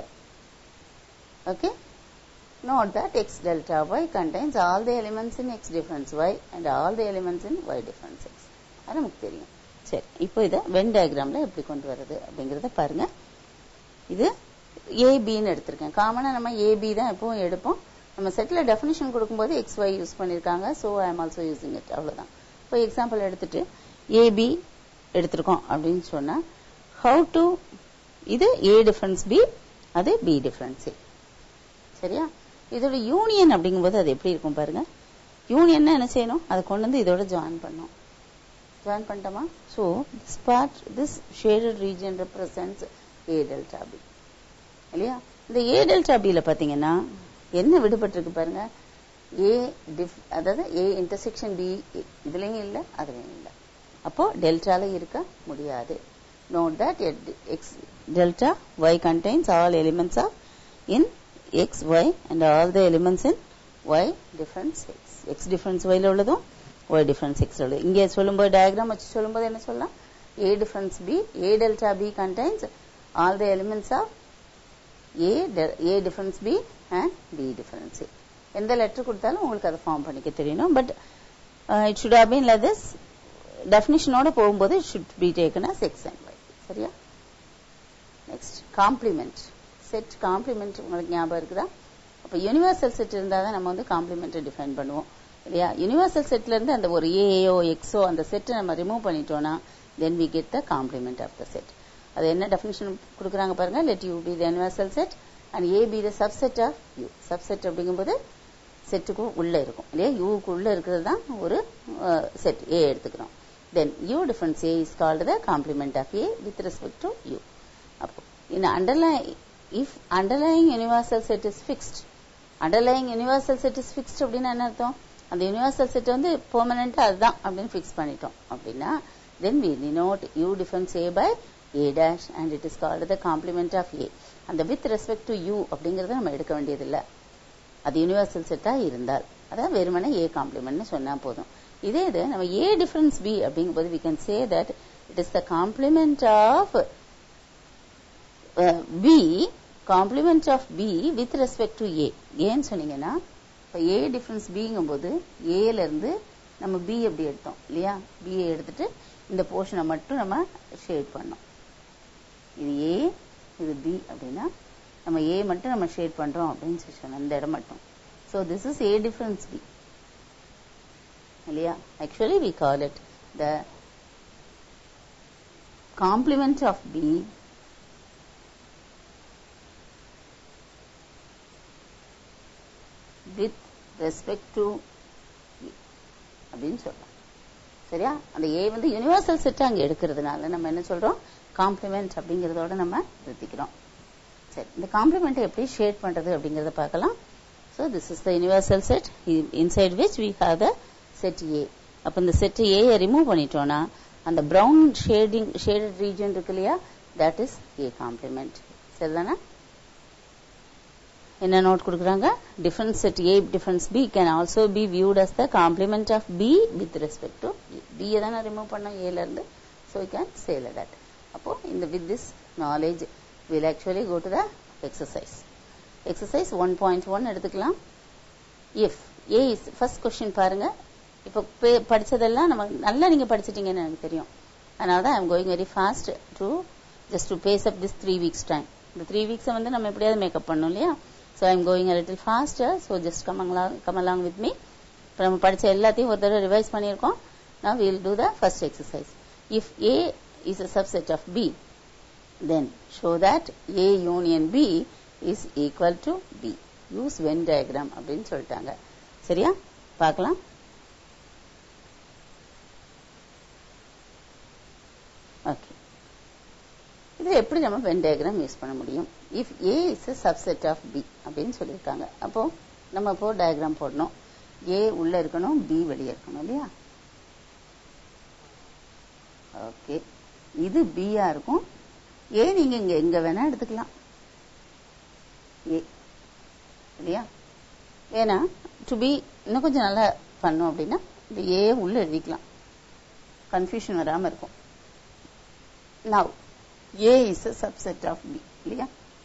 okay note that x delta y contains all the elements in x difference y and all the elements in y difference x அது நமக்கு தெரியும் சரி இப்போ இதை when டயக்ராம்ல எப்படி கொண்டு வர்றது அப்படிங்கறத பாருங்க இது ஏபின்னு எடுத்திருக்கேன் காமனா நம்ம ஏபி தான் எப்பவும் எடுப்போம் நம்ம செட்ல டெஃபினிஷன் கொடுக்கும்போது எக்ஸ் ஒய் யூஸ் பண்ணிருக்காங்க so I am also using it அவ்வளவுதான் இப்போ எக்ஸாம்பிள் எடுத்துட்டு ஏபி எடுத்திருக்கோம் அப்படின்னு சொன்னா ஹவு டு இது ஏ டிஃபரன்ஸ் பி அது பி டிஃபரன்ஸ் ஏ சரியா இதோட யூனியன் அப்படிங்கும்போது அது எப்படி இருக்கும் பாருங்க யூனியன் என்ன செய்யணும் அதை கொண்டு வந்து இதோட ஜாயின் பண்ணோம் ஜாயின் பண்ணிட்டோமா so this part this shaded region represents A delta B இல்லையா இந்த ஏ டெல்டா பியில் பார்த்தீங்கன்னா என்ன விடுபட்டிருக்கு பாருங்க ஏ டிஃப் அதாவது ஏ இன்டர்செக்ஷன் பி இதுலயும் இல்ல அதுலயும் இல்ல அப்போ டெல்டால இருக்க முடியாது note that X delta Y contains all elements of in X Y and all the elements in Y difference X X difference ஒய்ல உள்ளதும் ஒய் டிஃபரன்ஸ் எக்ஸ் உள்ளது இங்கே சொல்லும்போது டயக்ராம் வச்சு சொல்லும்போது என்ன சொல்லலாம் A difference B A delta B contains all the elements of A A difference B and B difference எந்த லெட்டர் கொடுத்தாலும் உங்களுக்கு அதை ஃபார்ம் பண்ணிக்க தெரியணும் but it should have been like this டெஃபினிஷனோட போகும்போது it should be taken as X and Y சரியா next complement set complement உங்களுக்கு ஞாபகம் இருக்குதா அப்ப யூனிவர்சல் செட் இருந்தால் தான் நம்ம வந்து காம்ப்ளிமெண்ட்டை டிஃபைன் பண்ணுவோம் இல்லையா யூனிவர்சல் செட்ல இருந்து அந்த ஒரு ஏஓ எக்ஸோ அந்த செட்டை நம்ம ரிமூவ் பண்ணிட்டோம்னா then we get the complement of the set அது என்ன டெஃபினிஷன் கொடுக்குறாங்க பாருங்க let U be the universal set and A be the subset of U subset அப்படிங்கும்போது செட்டுக்கு உள்ள இருக்கும் இல்லையா யூக்கு உள்ள இருக்கிறது தான் ஒரு செட் ஏ எடுத்துக்கிறோம் then U difference A is called the complement of A with respect to U அப்போ இந்த underline if underlying universal set is fixed underlying universal set is fixed அப்படின்னா என்ன அர்த்தம் அந்த யூனிவர்சல் செட் வந்து பெர்மனண்டா அதுதான் அப்படின்னு ஃபிக்ஸ் பண்ணிட்டோம் அப்படின்னா then we denote U difference A by A dash and it is called the complement of A அந்த வித் ரெஸ்பெக்ட் டு யூ அப்படிங்கறத நம்ம எடுக்க வேண்டியதில்லை அது யூனிவர்சல் செட்டா இருந்தால் அதான் வெறுமனே ஏ காம்ப்ளிமெண்ட்னு சொன்னா போதும் இதே இது நம்ம ஏ டிஃபரன்ஸ் பி அப்படிங்கும்போது we can say that it is the complement of B complement of B with respect to A ஏன்னு சொன்னீங்கன்னா இப்போ ஏ டிஃபரன்ஸ் பிங்கும்போது ஏல இருந்து நம்ம பி எப்படி எடுத்தோம் இல்லையா பிஏ எடுத்துட்டு இந்த போர்ஷனை மட்டும் நம்ம ஷேட் பண்ணோம் இது ஏ இது பி அப்படின்னா நம்ம ஏ மட்டும் நம்ம ஷேட் பண்றோம் அப்படின்னு சொல்லி சொன்னோம் இந்த இடம் மட்டும் so this is A difference B இல்லையா actually we call it the complement of B with respect to அப்படின்னு சொல்றோம் சரியா அந்த ஏ வந்து யூனிவர்சல் செட் அங்க எடுக்கிறதுனால நம்ம என்ன சொல்றோம் காம்ப்ளிமெண்ட் அப்படிங்கறதோட நம்ம நிறுத்திக்கிறோம் சரி இந்த காம்ப்ளிமெண்ட் எப்படி ஷேட் பண்றது அப்படிங்கறத பார்க்கலாம் so this is the universal set inside which we have the set A அப்ப இந்த செட் ஏ ரிமூவ் பண்ணிட்டோம்னா அந்த பிரவுன் ஷேடிங் ஷேடட் ரீஜன் இருக்கு இல்லையா தட் இஸ் ஏ காம்ப்ளிமெண்ட் சரிதானே என்ன நோட் கொடுக்குறாங்க difference set A difference B can also be viewed as the complement of B with respect to B தானே ரிமூவ் பண்ணோம் ஏல இருந்து ஸோ யூ கேன் சேல தட் அப்போ இந்த with this knowledge will actually go to the exercise exercise one point one எடுத்துக்கலாம் if A is first question பாருங்க இப்போ படிச்சதெல்லாம் நம்ம நல்லா நீங்க படிச்சிட்டீங்கன்னு எனக்கு தெரியும் அதனால தான் I'm going very fast to just to pace up this three weeks time இந்த த்ரீ வீக்ஸை வந்து நம்ம எப்படியாவது மேக்கப் பண்ணணும் இல்லையா so I'm going a little faster so just come along come along with me இப்போ நம்ம படிச்ச எல்லாத்தையும் ஒரு தடவை ரிவைஸ் பண்ணியிருக்கோம் now we'll do the first exercise if a is a subset of b then show that a union b is equal to b use venn diagram அப்படின்னு சொல்லிட்டாங்க சரியா பார்க்கலாம் ஓகே இது எப்படி நம்ம வென் டயக்ராம் யூஸ் பண்ண முடியும் if A is a subset of B அப்படின்னு சொல்லியிருக்காங்க அப்போ நம்ம இப்போ டயக்ராம் போடணும் ஏ உள்ள இருக்கணும் பி வெளியே இருக்கணும் இல்லையா ஓகே இது பியா இருக்கும் ஏ நீங்க இங்க எங்க வேணா எடுத்துக்கலாம் ஏ இல்லையா ஏன்னா டு பி இன்னும் கொஞ்சம் நல்லா பண்ணோம் அப்படின்னா இந்த ஏ உள்ள எழுதிக்கலாம் கன்ஃபியூஷன் வராம இருக்கும் now A is a subset of B இல்லையா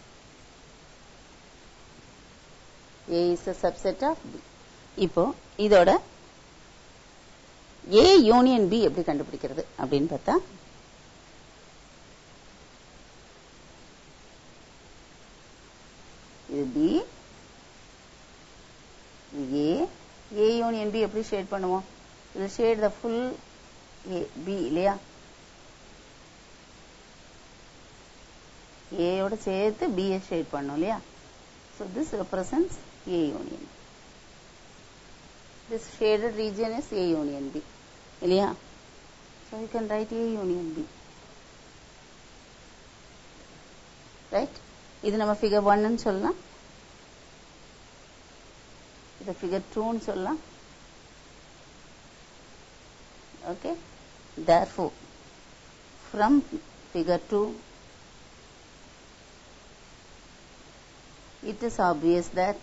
A is a subset of B இப்போ இதோட ஏ யூனியன் பி எப்படி கண்டுபிடிக்கிறது அப்படின்னு பார்த்தா இது B A A union B எப்படி ஷேட் பண்ணுவோம் இது shade the full A B இல்லையா ஏயோட சேர்த்து பிஏ ஷேட் பண்ணும் இல்லையா so this represents A union this shaded region is A union B. இல்லையா So you can write A union B. Right? இது நம்ம ஃபிகர் ஒன்னு சொல்லலாம் இது ஃபிகர் டூன்னு சொல்லலாம் okay therefore from figure 2 it is obvious that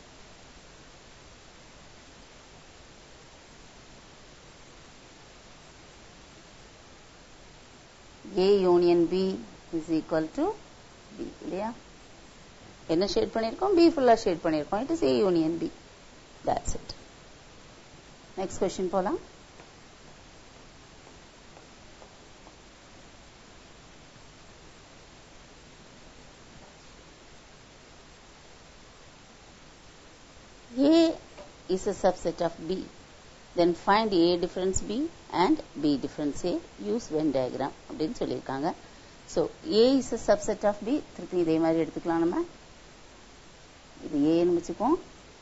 A union B is equal to B இல்லையா என்ன ஷேட் பண்ணிருக்கோம் B ஃபுல்லா ஷேட் பண்ணிருக்கோம் it is A union B that's it next question போலாம் is a subset of B. Then find A difference B and B difference A. Use Venn diagram அப்படின்னு சொல்லியிருக்காங்க so A is a subset of B. திருப்பி இதே மாதிரி எடுத்துக்கலாம் நம்ம இது ஏன்னு வச்சுக்குவோம்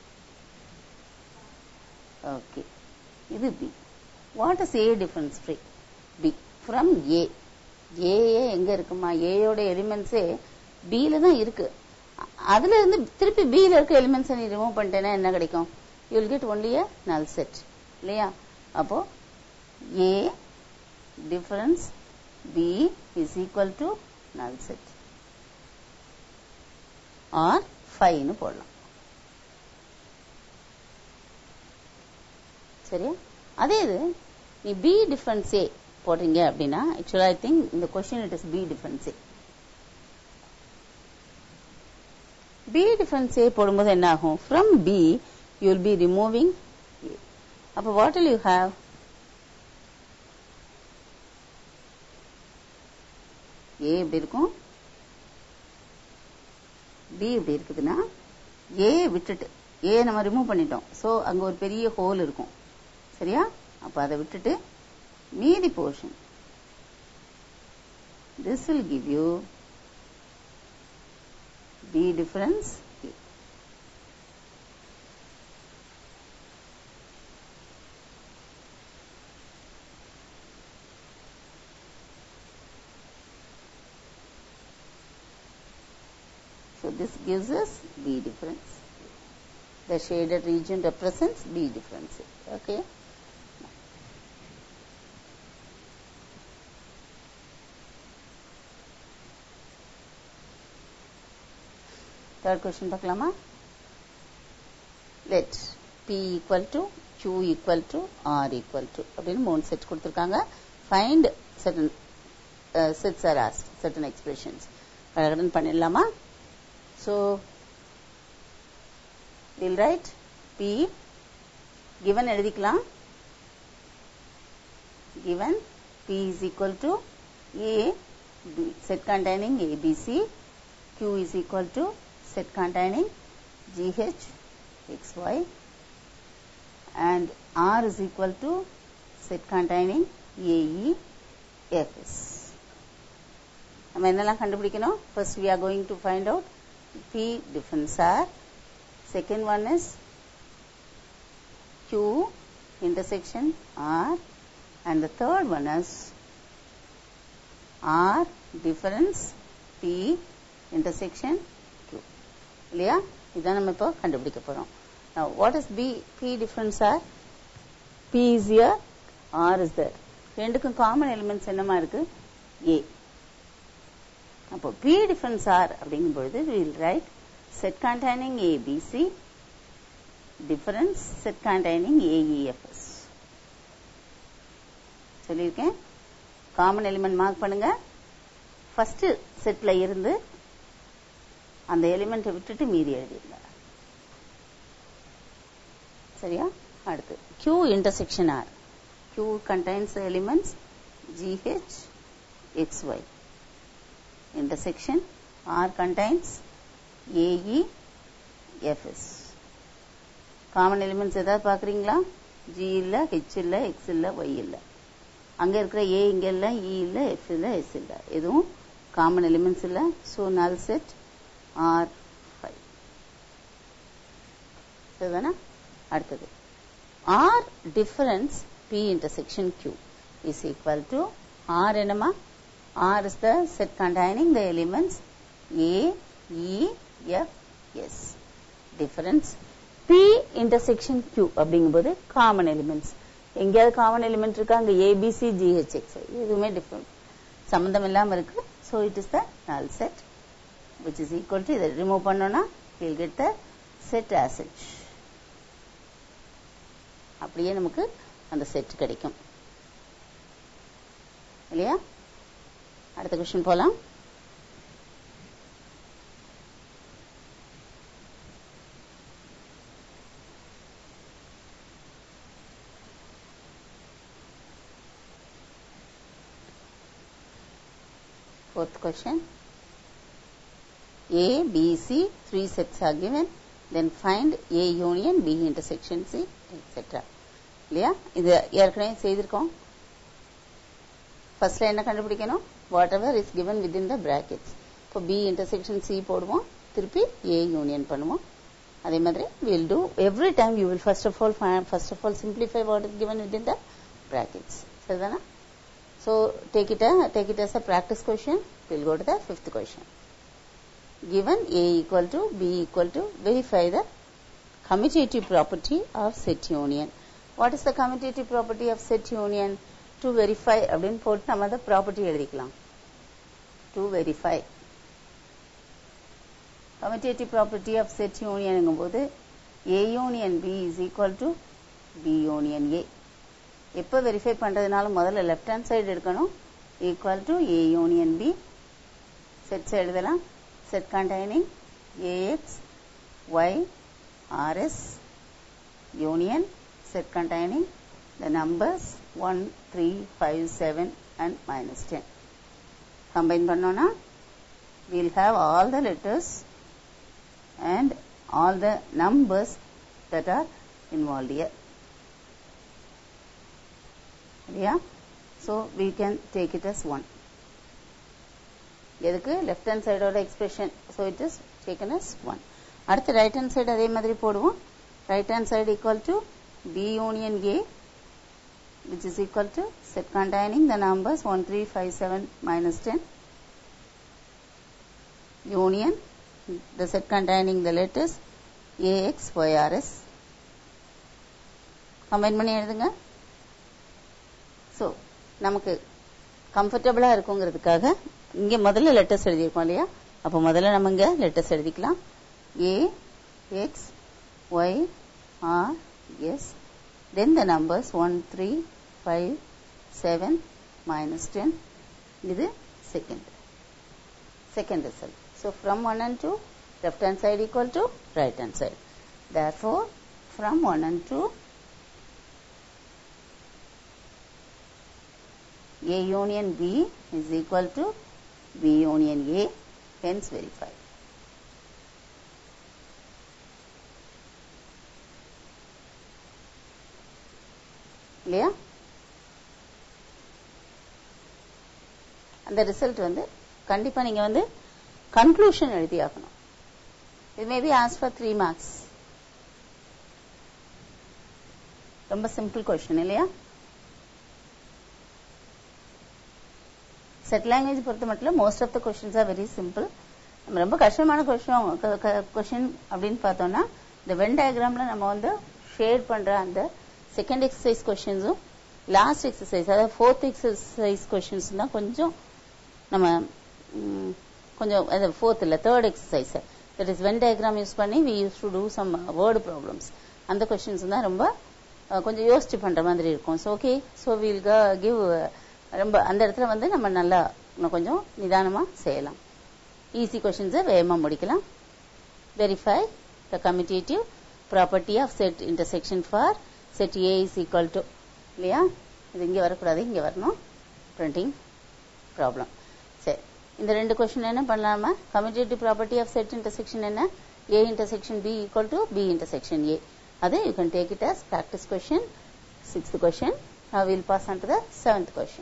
ஓகே இது B what is A difference free B from A A A எங்க இருக்குமா ஏயோட எலிமெண்ட்ஸே பியில தான் இருக்கு அ- அதுல இருந்து திருப்பி பியில இருக்க எலிமெண்ட்ஸ் நீ ரிமூவ் பண்ணிட்டேன்னா என்ன கிடைக்கும் you will get only a null set இல்லையா அப்போ A difference B is equal to null set or ஃபைவ்னு போடலாம் சரியா அதே இது நீ பி டிஃபரன்ஸ் ஏ போடுறீங்க அப்படின்னா ஆக்சுவலா ஐ திங்க் இந்த கொஸ்டின் it is B difference A B difference A போடும்போது என்ன ஆகும் from B you will be removing அப்போ what will you have A எப்படி இருக்கும் பி எப்படி இருக்குதுன்னா ஏ விட்டுட்டு ஏ நம்ம ரிமூவ் பண்ணிட்டோம் சோ அங்க ஒரு பெரிய ஹோல் இருக்கும் சரியா அப்ப அதை விட்டுட்டு மீதி portion this will give you b difference A. So this gives us B difference. The shaded region represents B difference. Okay. Third question பார்க்கலாமா let p equal to q equal to r equal to அப்படின்னு மூணு set கொடுத்திருக்காங்க find certain uh, sets are asked certain expressions கடகடன் பண்ணிடலாமா so we'll write p given எழுதிக்கலாம் given p is equal to a B, set containing abc q is equal to set containing gh xy and r is equal to set containing ae fs நம்ம என்னெல்லாம் கண்டுபிடிக்கணும் first we are going to find out p difference r second one is q intersection r and the third one is r difference p intersection q இல்லையா இதான் நம்ம இப்போ கண்டுபிடிக்க போறோம் now what is b p difference r p is here r is there ரெண்டுக்கும் common elements என்னமா இருக்கு a அப்போ p difference r அப்படிங்கும் பொழுது we will write set containing abc difference set containing aefs சொல்லியிருக்கேன் காமன் எலிமெண்ட் மார்க் பண்ணுங்க first செட்ல இருந்து அந்த எலிமெண்ட்டை விட்டுட்டு மீதி எழுதிருங்க சரியா அடுத்து q intersection r q contains the elements gh xy intersection r contains ae fs common elements ஏதாவது பாக்குறீங்களா g இல்ல h இல்ல x இல்ல y இல்ல அங்க இருக்கிற a இங்க இல்ல e இல்ல f இல்ல s இல்ல எதுவும் காமன் எலிமெண்ட்ஸ் இல்ல so null set or five சரிதானா அடுத்தது R difference B intersection Q is equal to R என்னமா R is the set containing the elements A E F S difference B intersection Q அப்படிங்கும்போது common elements எங்கேயாவது common element இருக்கா அங்க ABC ஜிஹெச்எக்ஸ் எதுவுமே different சம்பந்தம் இல்லாம இருக்கு so it is the null set which is equal to இதை remove பண்ணோம்னா we'll get the set as such அப்படியே நமக்கு அந்த செட் கிடைக்கும் இல்லையா அடுத்த கொஸ்டின் போலாம் fourth question A, B, C, three sets are given. Then find A union B intersection C etcetera இல்லையா இது ஏற்கனவே செய்திருக்கோம் ஃபர்ஸ்ட்ல என்ன கண்டுபிடிக்கணும் whatever is given within the brackets இப்போ பி இன்டர்செக்ஷன் சி போடுவோம் திருப்பி ஏ யூனியன் பண்ணுவோம் அதே மாதிரி will do every time you will first of all first of all simplify what is given within the brackets சரிதானா so take it take it as a practice question will go to the fifth question given A equal to B equal to verify the commutative property of set union. What is the commutative property of set union? To verify அப்படின்னு போட்டு நம்ம அந்த property எழுதிக்கலாம் to verify commutative property of set union போது A union B is equal to B union A எப்போ verify பண்றதுனால முதல்ல left hand side எடுக்கணும் equal to A union B sets எழுதலாம் set containing AX, Y, RS union set containing the numbers 1, 3, 5, 7 and minus 10. Combine பண்ணோம்னா we'll have all the letters and all the numbers that are involved here. Yeah? So we can take it as 1. எதுக்கு left hand சைடோட expression so it is taken as one அடுத்து right hand side அதே மாதிரி போடுவோம் right hand side equal to B union A which is equal to set containing the numbers 1, 3, 5, 7, minus 10. Union, the set containing the letters AX, YRS. Combine பண்ணி எழுதுங்க so நமக்கு கம்ஃபர்டபுளாக இருக்குங்கிறதுக்காக இங்கே முதல்ல லெட்டர்ஸ் எழுதியிருக்கோம் இல்லையா அப்போ முதல்ல நம்ம இங்கே லெட்டர்ஸ் எழுதிக்கலாம் A X Y R S then the numbers 1, 3, 5, 7, minus 10. இது second. Second result. So from 1 and 2, left hand side equal to right hand side. Therefore, from 1 and 2, A union B is equal to B union A, hence verify. இல்லையா அந்த result வந்து கண்டிப்பா நீங்க வந்து conclusion எழுதி ஆகணும் இது maybe as for three marks ரொம்ப சிம்பிள் கொஸ்டின் இல்லையா செட் லாங்குவேஜ் பொறுத்த மட்டும் most of the questions are very simple நம்ம ரொம்ப கஷ்டமான கொஸ்டின் கொஸ்டின் அப்படின்னு பார்த்தோம்னா இந்த வென் டயக்ராம்ல நம்ம வந்து ஷேட் பண்ற அந்த செகண்ட் எக்ஸசைஸ் கொஷின்ஸும் லாஸ்ட் எக்ஸசைஸ் அதாவது ஃபோர்த் எக்ஸசைஸ் கொஷின்ஸ் தான் கொஞ்சம் நம்ம கொஞ்சம் அது ஃபோர்த் இல்லை third exercise that is Venn diagram use பண்ணி we use to do some word problems அந்த கொஷின்ஸ் தான் ரொம்ப கொஞ்சம் யோசிச்சு பண்ற மாதிரி இருக்கும் so okay so will give ரொம்ப அந்த இடத்துல வந்து நம்ம நல்லா இன்னும் கொஞ்சம் நிதானமா செய்யலாம் ஈஸி கொஷின்ஸை வேகமாக முடிக்கலாம் verify the commutative property of set intersection for set A is equal to இல்லையா இது இங்கே வரக்கூடாது இங்கே வரணும் பிரிண்டிங் ப்ராப்ளம் சரி இந்த ரெண்டு கொஸ்டின் என்ன பண்ணலாமா commutative property of set intersection என்ன A intersection B equal to B intersection A அது you can take it as practice question sixth question now we'll pass on to the seventh question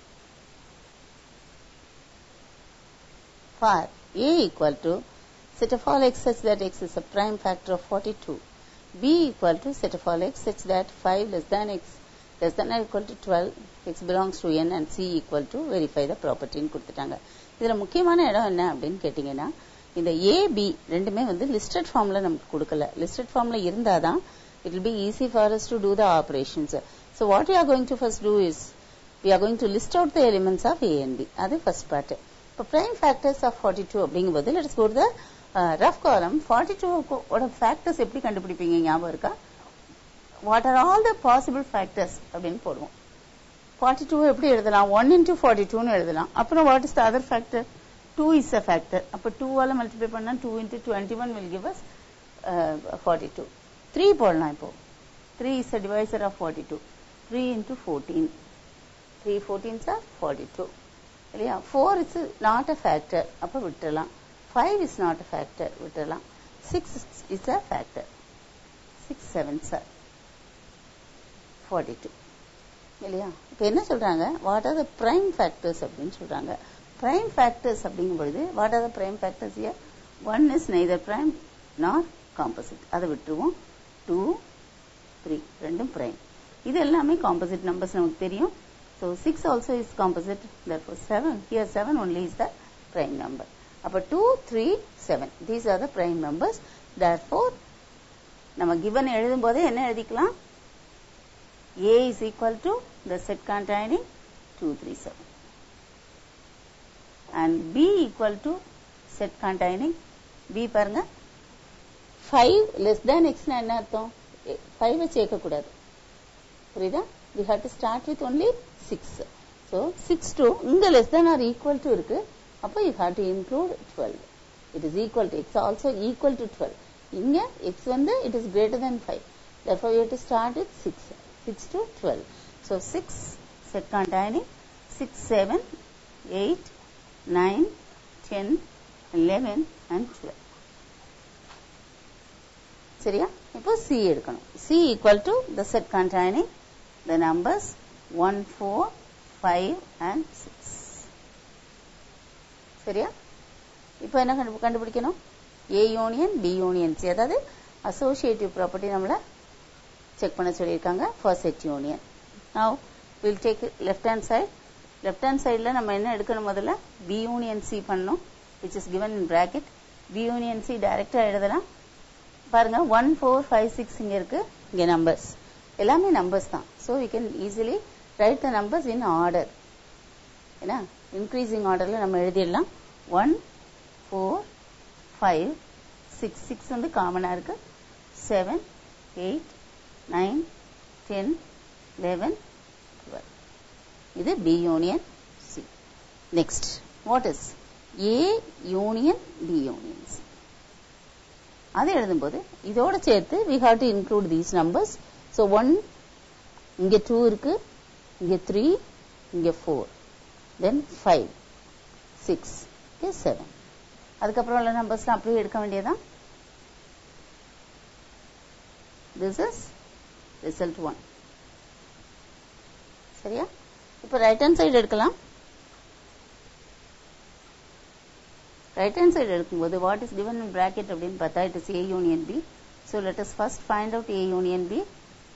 for a equal to set of all x such that x is a prime factor of 42 b equal to set of all x such that 5 less than x less than or equal to 12 x belongs to n and c equal to verify the property ன்னு கொடுத்துட்டாங்க இதுல முக்கியமான இடம் என்ன அப்படின்னு கேட்டீங்கன்னா இந்த ஏ B ரெண்டுமே வந்து லிஸ்டட் ஃபார்ம்ல நமக்கு கொடுக்கல லிஸ்டட் ஃபார்ம்ல இருந்தாதான் it will be easy for us to do the operations so what we are going to first do is we are going to list out the elements of a and b அது first part இப்போ prime factors of 42 அப்படிங்கும்போது let us go to the uh, rough column 42 ஓட factors எப்படி கண்டுபிடிப்பீங்க ஞாபகம் இருக்கா what are all the possible factors அப்படின்னு போடுவோம் 42 எப்படி எழுதலாம் 1 into 42 னு எழுதலாம் அப்புறம் what is the other factor 2 is a factor அப்ப 2 ஆல மல்டிப்ளை பண்ணா 2 into 21 will give us uh, 42 3 போடலாம் இப்போ 3 is a divisor of 42 3 into 14 3 14s are 42 இல்லையா 4 is not a factor அப்ப விட்டுறலாம் 5 is not a factor விட்டுறலாம் six is a factor six seven sir forty two இல்லையா இப்போ என்ன சொல்றாங்க what are the prime factors அப்படின்னு சொல்றாங்க பிரைம் ஃபேக்டர்ஸ் அப்படிங்கும் பொழுது what are the prime factors here one is neither prime nor composite அதை விட்டுருவோம் டூ த்ரீ ரெண்டும் பிரைம் இது எல்லாமே காம்போசிட் நம்பர்ஸ் நமக்கு தெரியும் so six also is composite therefore seven here seven only is the prime number அப்போ two three seven these are the prime numbers therefore நம்ம given எழுதும் போதே என்ன எழுதிக்கலாம் A is equal to the set containing 237 and B equal to set containing B பாருங்க 5 less than x னா என்ன அர்த்தம் 5 சேர்க்க கூடாது புரியுதா we have to start with only 6 so 6 to இங்க less than or equal to இருக்கு அப்போ you have to include 12 it is equal to x also equal to 12 இங்க x வந்து it is greater than 5 therefore you have to start with 6 6 to 12 so 6 set containing 6 7 8 9 10 11 and 12 சரியா இப்போ C எடுக்கணும் C equal to the set containing the numbers 1 4 5 and 6 சரியா இப்போ என்ன கண்டு கண்டுபிடிக்கணும் A union B union C அதாவது அசோசியேட்டிவ் ப்ராப்பர்ட்டி நம்மள செக் பண்ண சொல்லியிருக்காங்க for set union now will take left hand side left hand சைடில் நம்ம என்ன எடுக்கணும் முதல்ல பி யூனியன் சி பண்ணணும் which is given in bracket B union C டைரக்டாக எழுதலாம் பாருங்க ஒன் ஃபோர் ஃபைவ் சிக்ஸ் இங்கே இருக்கு இங்கே நம்பர்ஸ் எல்லாமே நம்பர்ஸ் தான் so we can easily write the numbers in order ஏன்னா இன்க்ரீசிங் ஆர்டரில் நம்ம எழுதிடலாம் one four five six six வந்து காமனாக இருக்கு seven eight nine ten eleven twelve இது B union C next what is A union B union C அதை எழுதும்போது இதோட சேர்த்து we have to include these numbers so one இங்கே டூ இருக்கு இங்கே த்ரீ இங்கே ஃபோர் தென் ஃபைவ் சிக்ஸ் இங்கே செவன் அதுக்கப்புறம் உள்ள நம்பர்ஸ்லாம் அப்படியே எடுக்க வேண்டியதான் திஸ் இஸ் ரிசல்ட் ஒன் சரியா இப்போ ரைட் ஹேண்ட் சைடு எடுக்கலாம் ரைட் ஹேண்ட் சைடு எடுக்கும்போது what is given in bracket அப்படின்னு பார்த்தா it is A union B so let us first find out a union b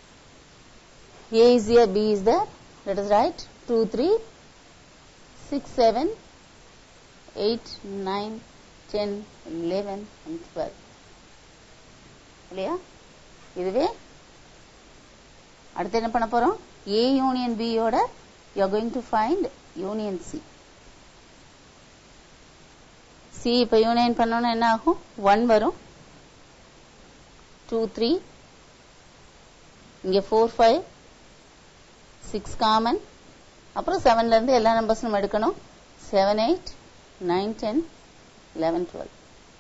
a is here b is there let us write 2 3 6 7 8 9 10 11 and 12 இல்லையா இதுவே அடுத்து என்ன பண்ண போறோம் A union B யோட you are going to find union C C இப்ப union பண்ணோம்னா என்ன ஆகும் 1 வரும் 2 3 இங்க 4 5 6 காமன் அப்புறம் 7ல இருந்து எல்லா நம்பர்ஸ் நம்ம எடுக்கணும் 7 8 9 10 11 12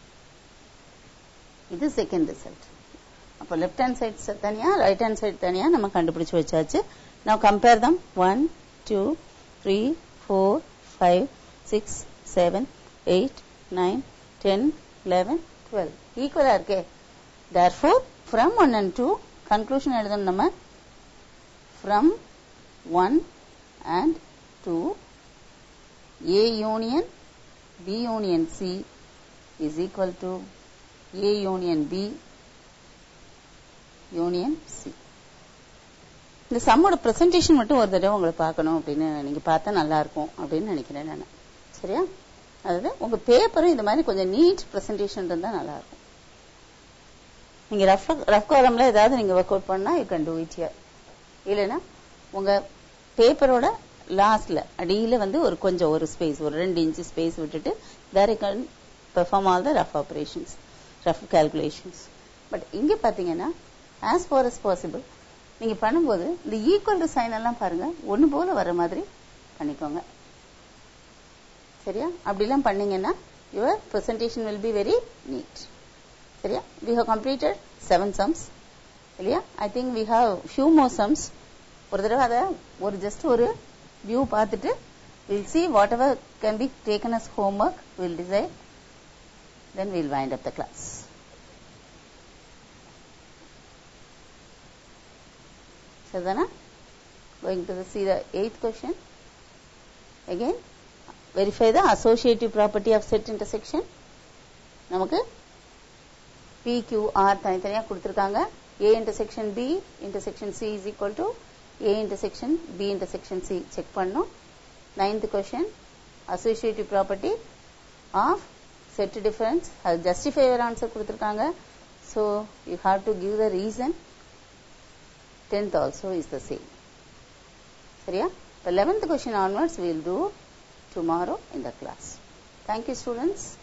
இது செகண்ட் ரிசல்ட் அப்போ லெஃப்ட் ஹேண்ட் சைட் தனியா ரைட் ஹேண்ட் சைட் தனியா நம்ம கண்டுபிடிச்சு வச்சாச்சு நான் compare them one two three four five six seven eight nine ten eleven twelve ஈக்குவலா இருக்கே therefore from one and two conclusion எழுதணும் நம்ம from one and two A union B union C is equal to A union B union C இந்த சம்மோட presentation மட்டும் ஒரு தடவை உங்களை பார்க்கணும் அப்படின்னு நீங்க பார்த்தா நல்லா இருக்கும் அப்படின்னு நினைக்கிறேன் நான் சரியா அதாவது உங்க பேப்பரும் இந்த மாதிரி கொஞ்சம் நீட் பிரசன்டேஷன் இருந்தா நல்லா இருக்கும் நீங்க ரஃப் ரஃப் காலம்ல ஏதாவது நீங்க ஒர்க் அவுட் பண்ணா you can do it here இல்லைன்னா உங்க பேப்பரோட லாஸ்ட்ல அடியில வந்து ஒரு கொஞ்சம் ஒரு ஸ்பேஸ் ஒரு ரெண்டு இன்ச்சு ஸ்பேஸ் விட்டுட்டு there you can perform all the rough operations rough calculations but இங்க பாத்தீங்கன்னா ஆஸ் ஃபார் அஸ் பாசிபிள் நீங்க பண்ணும்போது இந்த ஈக்குவல் டு சைன் எல்லாம் பாருங்க ஒண்ணு போல வர மாதிரி பண்ணிக்கோங்க சரியா அப்படிலாம் பண்ணீங்கன்னா your presentation will be very neat சரியா we have completed seven sums இல்லையா I think we have few more sums ஒரு தடவை அதை ஒரு ஜஸ்ட் ஒரு வியூ பார்த்துட்டு will see whatever can be taken as home work will decide then will wind up the class சரிதானா going to the, see the eighth question again verify the associative property of set intersection நமக்கு P, Q, R தனித்தனியா கொடுத்திருக்காங்க A intersection B intersection C is equal to A intersection B intersection C check பண்ணோம் ninth question associative property of set difference அது justify your answer கொடுத்திருக்காங்க so you have to give the reason tenth also is the same சரியா இப்போ eleventh question onwards will do tomorrow in the class thank you students